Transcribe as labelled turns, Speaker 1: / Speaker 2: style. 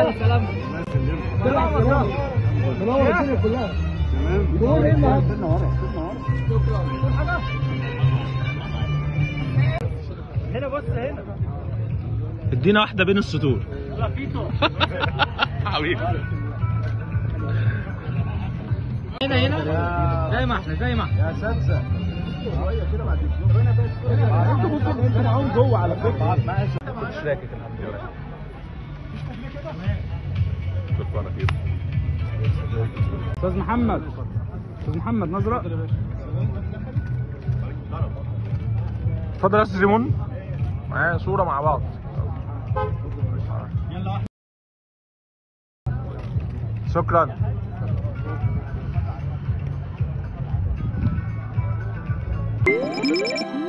Speaker 1: سلام
Speaker 2: منور الدنيا كلها تمام ايه النهارده
Speaker 1: هنا بص هنا
Speaker 3: ادينا واحده بين السطور
Speaker 1: لا فيتو
Speaker 3: حبيبي
Speaker 1: هنا هنا زي ما احنا زي ما احنا
Speaker 2: يا اساتذه شويه كده بعد انتوا ممكن انتوا معاهم جوه على فكره
Speaker 3: مش راكك الحمد لله شكرا كتير
Speaker 2: استاذ محمد استاذ محمد نظره
Speaker 3: اتفضل يا استاذ ريمون معايا صوره مع بعض شكرا
Speaker 2: Thank you.